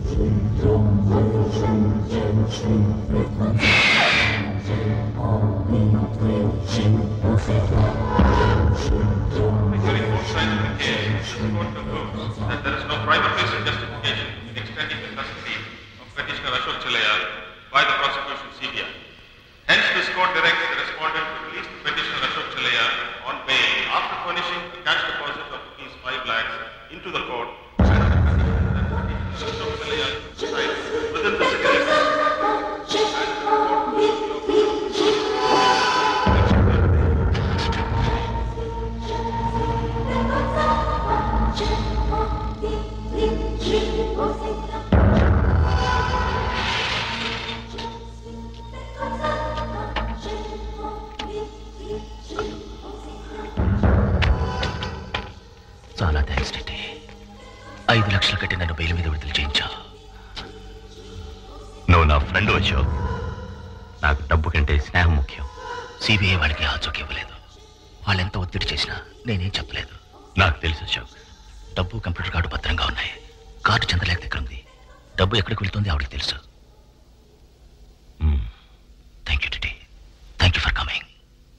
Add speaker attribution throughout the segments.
Speaker 1: During both sides of the case, this court concludes that there is no prima facie justification in extending the custody of petitioner Ashok Chilaya by the prosecution CBI. Hence, this court directs the respondent to release the petitioner Ashok Chilaya on bail after furnishing a cash deposit of rupees 5 lakhs into the court and that Ashok Chilaya resides within the city limits. And the court will
Speaker 2: చాలా thanks Reddy ఐదు లక్షలు కట్టి నన్ను bail మీద విడుదల చేయించావు
Speaker 3: నువ్వు నా friend Ashok నాకు డబ్బు కంటే స్నేహం ముఖ్యం
Speaker 2: సిబిఐ వాళ్ళకి ఆచూకీ ఇవ్వలేదు వాళ్ళెంత ఒత్తిడి చేసినా నేనేం చెప్పలేదు
Speaker 3: నాకు తెలుసు అశోక్
Speaker 2: డబ్బు కంప్యూటర్ కార్డు భద్రంగా ఉన్నాయి కార్డు చంద్రలేఖ దగ్గర ఉంది డబ్బు ఎక్కడికి వెళ్తుంది ఆవిడకి తెలుసు థ్యాంక్ యూ టిటి thank you for coming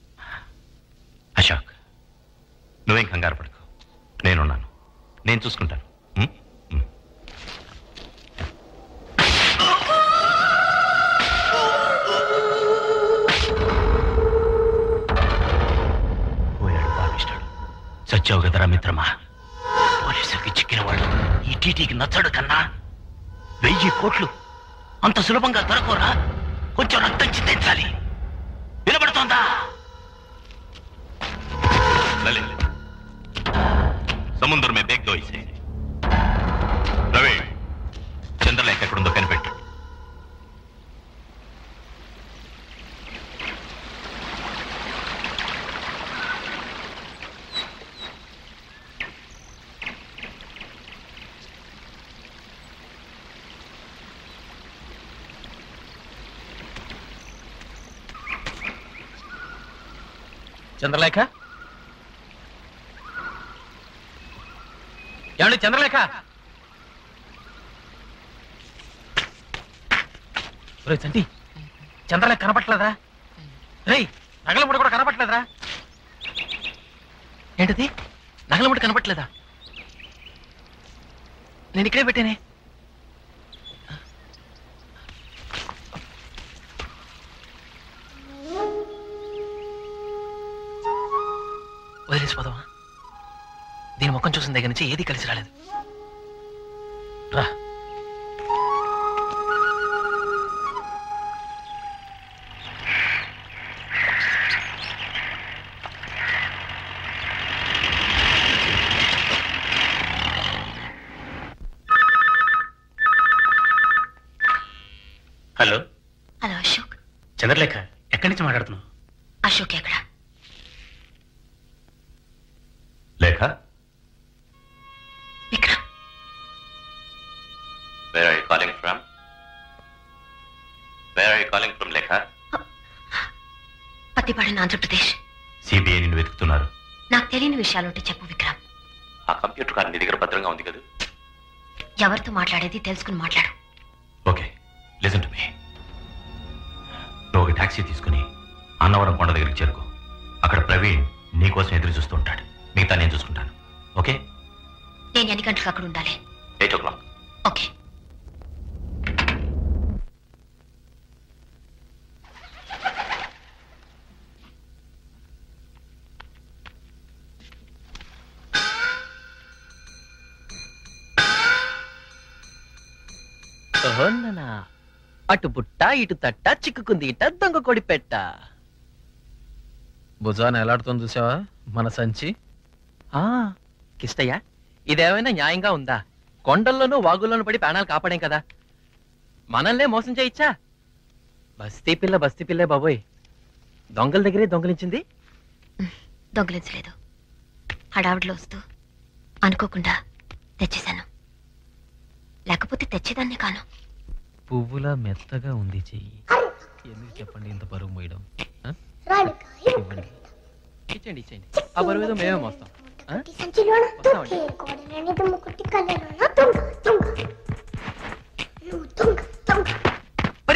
Speaker 3: Ashok నువ్వేం కంగారు పడకు నేనున్నాను నేను చూసుకుంటాను ఉం? ఉం.
Speaker 2: పోయాడు పాపిస్తాడు సత్యావు కదరా మిత్రమా పోలీసులకి చిక్కినవాడు ఈ టీటీకి నచ్చడు కన్నా వెయ్యి కోట్లు అంత సులభంగా దొరకరా కొంచెం రక్తం చిందించాలి వినబడుతోందా
Speaker 3: లలిత్ సముద్రం మే దేక్ దో ఇసే రవి చంద్రలేఖ ఎక్కడుందో కనిపెట్టు
Speaker 4: చంద్రలేఖ ఏమండి చంద్రలేఖ రే చంటి చంద్రలేఖ కనపట్లేదా రేయ్ నగల ముడి కూడా కనపట్లేదురా ఏంటిది నగల ముడి కనపట్లేదా నేను ఇక్కడే పెట్టానే వదిలేసిపోదామా దీని ముఖం చూసిన దగ్గర నుంచి ఏది కలిసి రాలేదు రా
Speaker 2: హలో
Speaker 5: హలో అశోక్
Speaker 2: చంద్రలేఖ ఎక్కడి నుంచి మాట్లాడుతున్నావు
Speaker 5: అశోక్ ఎక్కడ
Speaker 3: Lekha
Speaker 5: Vikram
Speaker 3: where are you calling from where are you calling from Lekha
Speaker 5: పత్తిపాడిన ఆంధ్రప్రదేశ్
Speaker 3: సిబిఐ నిన్ను వెతుకుతున్నారు
Speaker 5: నాకు తెలియని విషయాలుంటే చెప్పు విక్రమ్
Speaker 3: ఆ కంప్యూటర్ కార్డు నీ దగ్గర భద్రంగా ఉంది కదా
Speaker 5: ఎవరితో మాట్లాడేది తెలుసుకుని మాట్లాడు
Speaker 3: ఓకే లిసన్ టు మీ నువ్వు ఒక టాక్సీ తీసుకుని అన్నవరం కొండ దగ్గరికి చేరుకో అక్కడ ప్రవీణ్ నీకోసం ఎదురు చూస్తూ ఉంటాడు మిగతా నేను చూసుకుంటాను ఓకే
Speaker 5: నేను ఎన్ని గంటలకు అక్కడ ఉండాలి
Speaker 3: ఎయిట్ ఓ క్లాక్
Speaker 5: ఓకే
Speaker 4: ఓహోన్ననా. అటు బుట్ట ఇటు తట్ట చిక్కుకుంది ఇట దొంగ కొడి పెట్ట భుజాన్ని ఎలాడుతుంది చూసావా మన సంచి ఆ కిష్టయ్య ఇదేమైనా న్యాయంగా ఉందా కొండల్లోనూ వాగుల్లోనూ పడి ప్రాణాలు కాపాడేం కదా మనల్నే మోసం చేయిచ్చా బస్తీ పిల్ల బస్తీ పిల్లే బాబోయ్ దొంగల దగ్గరే దొంగలించింది
Speaker 5: దొంగలించలేదు హడావిడిలో వస్తూ అనుకోకుండా తెచ్చేశాను లేకపోతే తెచ్చేదాన్ని కాను
Speaker 4: పువ్వులా మెత్తగా ఉంది చెయ్యి ఎందుకు చెప్పండి ఇంత బరువు మోయడం ఆ? ఇవ్వండి ఇచ్చేయండి ఇచ్చేయండి ఆ బరువు ఏదో మేమే మోస్తాం ఆ? వస్తామండి.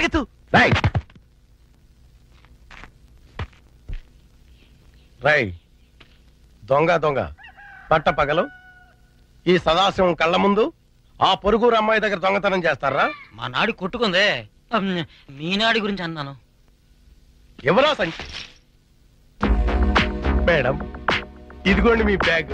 Speaker 4: పరిగెత్తు
Speaker 6: రై రై దొంగ దొంగ పట్ట పగలు ఈ సదాశివం కళ్ళ ముందు ఆ పొరుగురు అమ్మాయి దగ్గర దొంగతనం చేస్తారా
Speaker 7: మా నాడి కొట్టుకుందే అమ్, మీ నాడి గురించి అన్నాను
Speaker 6: ఎవరా సంచి మేడం ఇదిగోండి మీ బ్యాగ్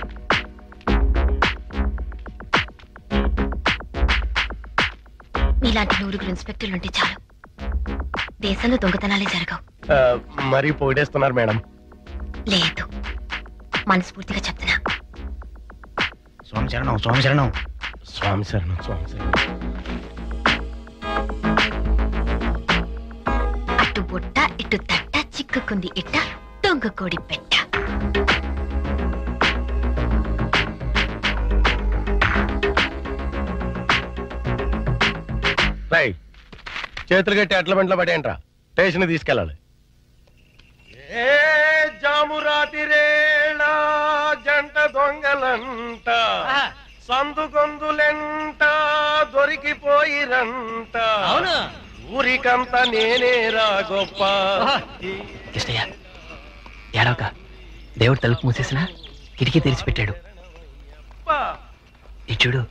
Speaker 5: మీలాంటి నూరుగురు ఇన్స్పెక్టర్లు ఉంటే చాలు దేశంలో దొంగతనాలే జరగవు
Speaker 6: ఆ, మరీ పొగిడేస్తున్నారు మేడం
Speaker 5: లేదు మనస్ఫూర్తిగా చెప్తున్నా
Speaker 7: స్వామి శరణం స్వామి శరణం
Speaker 6: స్వామి శరణం స్వామి శరణం
Speaker 5: అటు బుట్ట ఇటు తట్ట చిక్కుకుంది ఇట్ట దొంగ కోడి పెట్ట
Speaker 6: రై చేతులు కట్టి అట్ల బంట్లో పడేంట్రా స్టేషన్ తీసుకెళ్ళాలి ఏ జామురాతిరేళ జంట దొంగలంట సందుగొందులెంట దొరికిపోయిరంట
Speaker 7: అవును
Speaker 6: ఊరికంత నేనేరా గొప్ప
Speaker 4: కిష్టయ్య ఏడవక దేవుడు తలుపు మూసేసినా కిటికీ తెరిచి పెట్టాడు ఈ చూడు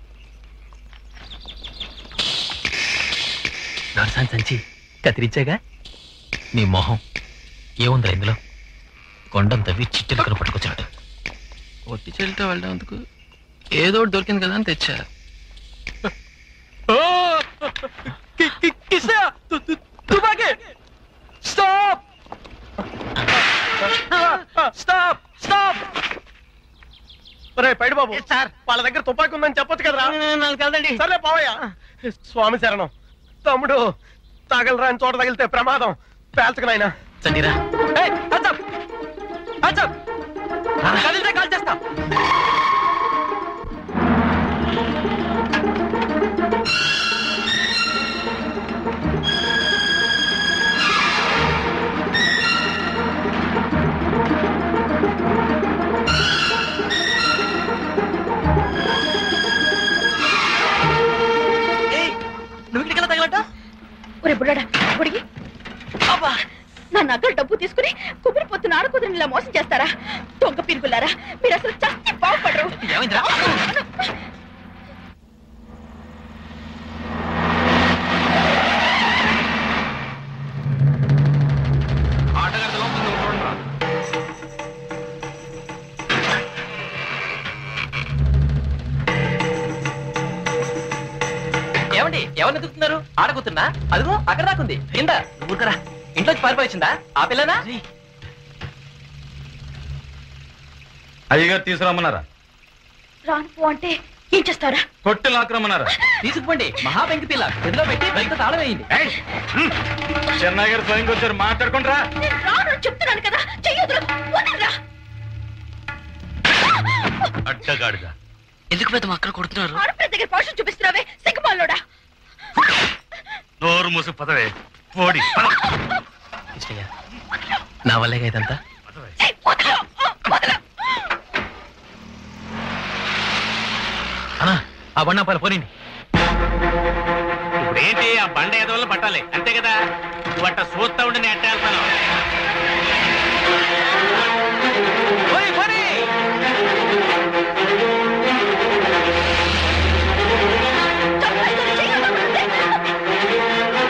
Speaker 4: దొరసాన్ సంచి కత్తిరించాగా నీ మొహం ఏముందిరా ఇందులో కొండం తవ్వి చిట్టెలు కను పట్టుకొచ్చినట్టు ఒట్టి చెల్లితో వెళ్ళడానికి ఏదో ఒకటి దొరికింది కదా అని తెచ్చా స్టాప్ స్టాప్ స్టాప్
Speaker 6: రే పైడి బాబు
Speaker 7: సార్
Speaker 6: వాళ్ళ దగ్గర తుపాకీ ఉందని చెప్పొచ్చు కదరా
Speaker 7: నాకు తెలదండి
Speaker 6: సరే పోవయ్యా స్వామి శరణం తమ్ముడు తగలరాని చోట తగిలితే ప్రమాదం పేల్చకనైనా
Speaker 4: చండిరా కదిలితే కాల్ చేస్తా ఏయ్, నువ్వు ఇక్కడికి తగలట
Speaker 8: ఒరే బుడ్డా బుడిగి
Speaker 4: అబ్బా
Speaker 8: నా నగలు డబ్బు తీసుకుని కుదిరిపోతున్న ఆడకుదిరిని ఇలా మోసం చేస్తారా దొంగ పిరుగులారా మీరు అసలు చచ్చి బాగుపడరు
Speaker 4: ఏమైందిరా ఏమండి ఎవరిని ఎదుగుతున్నారు ఆడకుతున్నా అదిగో అక్కడ దాకుంది కింద ఊరుకరా ఇంట్లోకి పారిపోయిందా ఆ పిల్లనా
Speaker 3: అయ్యగారు తీసుకురమ్మన్నారా
Speaker 8: రాను పో అంటే ఏం చేస్తారా
Speaker 3: కొట్టి లాక్కురమ్మన్నారా
Speaker 4: తీసుకుపోండి మహా బెంకి పిల్ల గదిలో పెట్టి బయట తాళం వేయండి
Speaker 3: చెన్నై గారు స్వయంగా వచ్చారు మాట్లాడుకుంటారా
Speaker 8: నేను రాను అని చెప్తున్నాను కదా చెయ్యొద్దురా వదలరా
Speaker 3: అడ్డగాడిగా
Speaker 7: ఎందుకు పెద్ద అక్కడ కొడుతున్నారు
Speaker 8: ఆడపిల్ల దగ్గర పౌరుషం చూపిస్తున్నావే సిగ్గుమాలోడా
Speaker 3: నోరు మూసి పదవే పోడి
Speaker 4: ఇష్టయ్య నా వల్లేగా ఇదంతా
Speaker 8: ఏయ్, వదలు వదలు
Speaker 4: అన్నా ఆ బండ పాలు పోనండి
Speaker 2: ఇప్పుడు ఏంటి ఆ బండ ఎదవల్ల పట్టాలి అంతే కదా నువ్వు అట్ట చూస్తా ఉండి నేను ఎట్టేస్తాను
Speaker 8: చంపేస్తాను, చెయ్యొద్దు అంటే.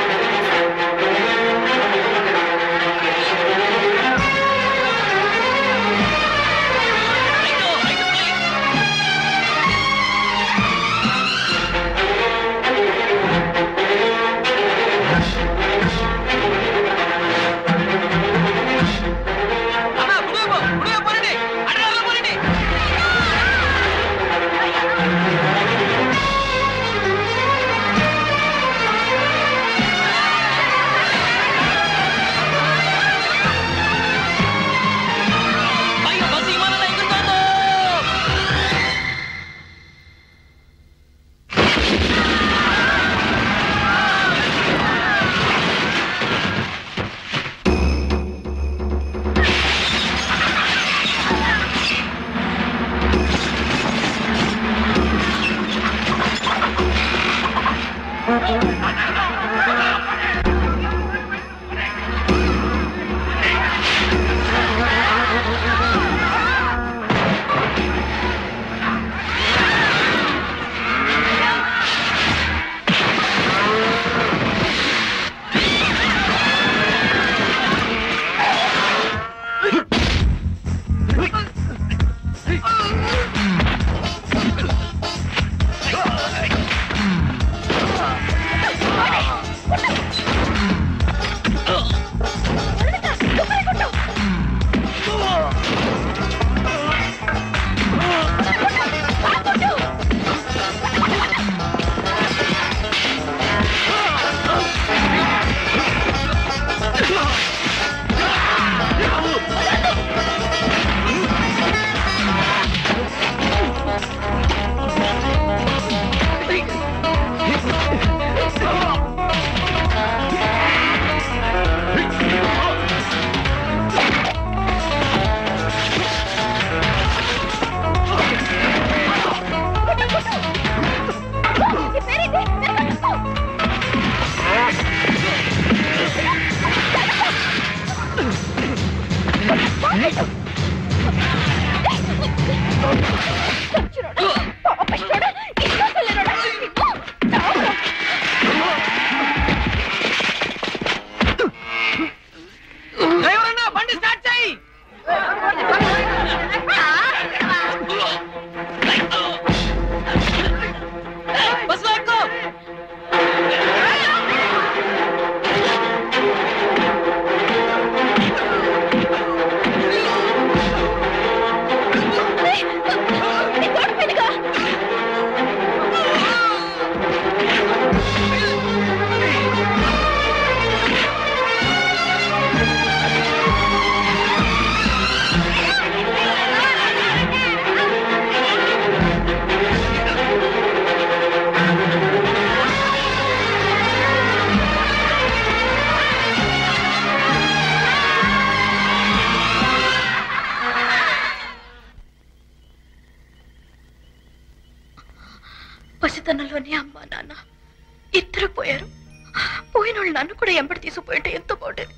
Speaker 8: నాన్న ఇద్దరు పోయారు పోయిన వాళ్ళు నన్ను కూడా ఎంబడి తీసుకుపోయింటే ఎంతో బాగుండేది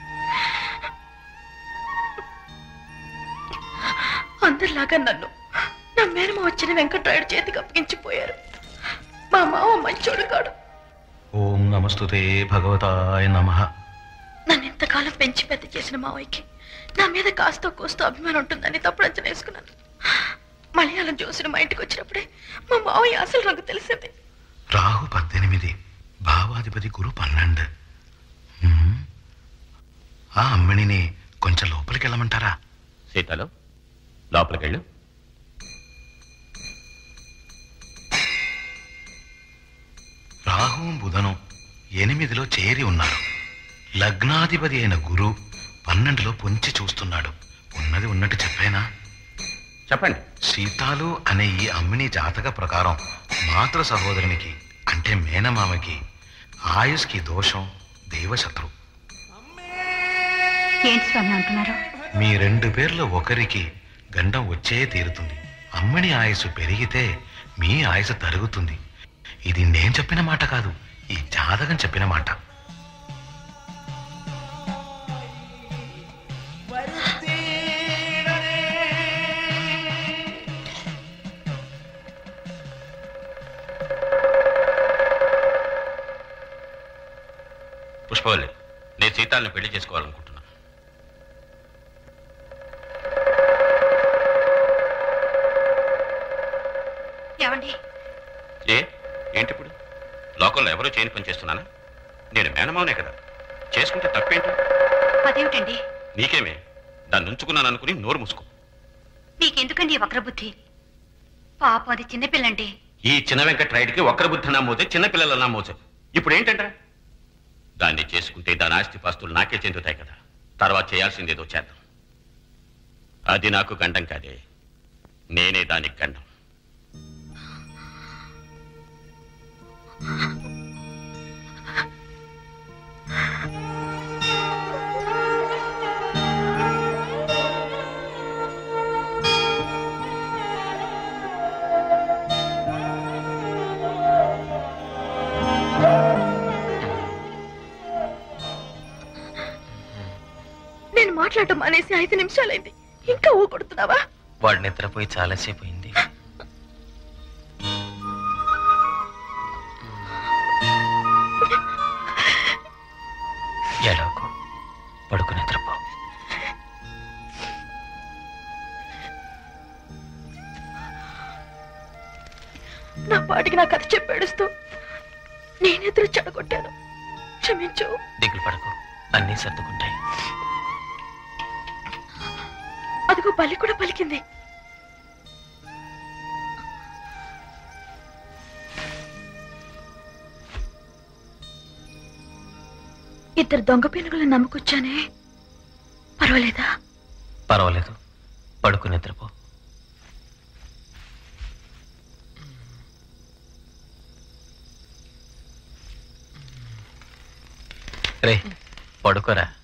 Speaker 8: అందరిలాగా నన్ను నా మేనమ వచ్చిన వెంకట్రాయుడు చేతికి అప్పగించిపోయారు మా మావ మంచోడు కాడు
Speaker 3: ఓం నమస్తుతే భగవతాయ నమ
Speaker 8: నన్ను ఇంతకాలం పెంచి పెద్ద చేసిన మావయ్యకి నా మీద కాస్తో కోస్తో అభిమానం ఉంటుందని తప్పుడు అంచనా వేసుకున్నాను మలయాళం చూసిన మా ఇంటికి వచ్చినప్పుడే మా మావయ్య అసలు రంగు తెలిసింది
Speaker 3: రాహు పద్దెనిమిది భావాధిపతి గురు పన్నెండు హ్మ్. ఆ అమ్మిణిని కొంచెం లోపలికి వెళ్ళమంటారా
Speaker 2: సీతలు లోపలికి వెళ్ళు
Speaker 3: రాహు బుధను ఎనిమిదిలో చేరి ఉన్నారు లగ్నాధిపతి అయిన గురు పన్నెండులో పొంచి చూస్తున్నాడు ఉన్నది ఉన్నట్టు చెప్పేనా
Speaker 2: చెప్పండి
Speaker 3: సీతాలు అనే ఈ అమ్మిని జాతక ప్రకారం మాతృ సహోదరునికి అంటే మేనమామకి ఆయుష్కి దోషం దేవశత్రు
Speaker 5: ఏంటి స్వామి అంటున్నారు
Speaker 3: మీ రెండు పేర్ల ఒకరికి గండం వచ్చే తీరుతుంది అమ్మని ఆయుసు పెరిగితే మీ ఆయుసు తరుగుతుంది ఇది నేను చెప్పిన మాట కాదు ఈ జాతకం చెప్పిన మాట
Speaker 2: పుష్పవల్లి నేను సీతాల్ని పెళ్లి చేసుకోవాలనుకుంటున్నాను
Speaker 5: ఏమండి
Speaker 2: ఏ ఏంటి ఇప్పుడు లోకంలో ఎవరో చేయని పని చేస్తున్నానా నేను మేనమావనే కదా చేసుకుంటే తప్పేంటి
Speaker 5: అదేమిటండి
Speaker 2: నీకేమే దాన్ని ఉంచుకున్నాను అనుకుని నోరు మూసుకో
Speaker 5: మీకెందుకండి ఈ వక్రబుద్ధి పాపం అది చిన్నపిల్లండి
Speaker 2: ఈ చిన్న వెంకట్రాయుడికి ఒక్కరి బుద్ధి నమ్మోతే చిన్నపిల్లల నమ్మోచు ఇప్పుడు ఏంటంటే దాన్ని చేసుకుంటే దాని ఆస్తిపాస్తులు నాకే చెందుతాయి కదా తర్వాత చేయాల్సిందేదో చేద్దాం అది నాకు గండం కాదే నేనే దానికి గండం
Speaker 8: నేను మాట్లాడటం మానేసి ఐదు నిమిషాలైంది ఇంకా ఊ కొడుతున్నావా
Speaker 4: వాడు నిద్రపోయి చాలాసేపు అయింది ఎలాగో పడుకు నిద్రపో
Speaker 8: నా పాటికి నా కథ చెప్పేడుస్తూ నేనెదురు చెడగొట్టాను క్షమించు
Speaker 4: దిగులు పడకు అన్నీ సర్దుకుంటాయి
Speaker 8: అదిగో బలి కూడా పలికింది ఇద్దరు దొంగ పీనుగులను నమ్ముకొచ్చానే పర్వాలేదా
Speaker 4: పర్వాలేదు పడుకు నిద్రపో రే పడుకోరా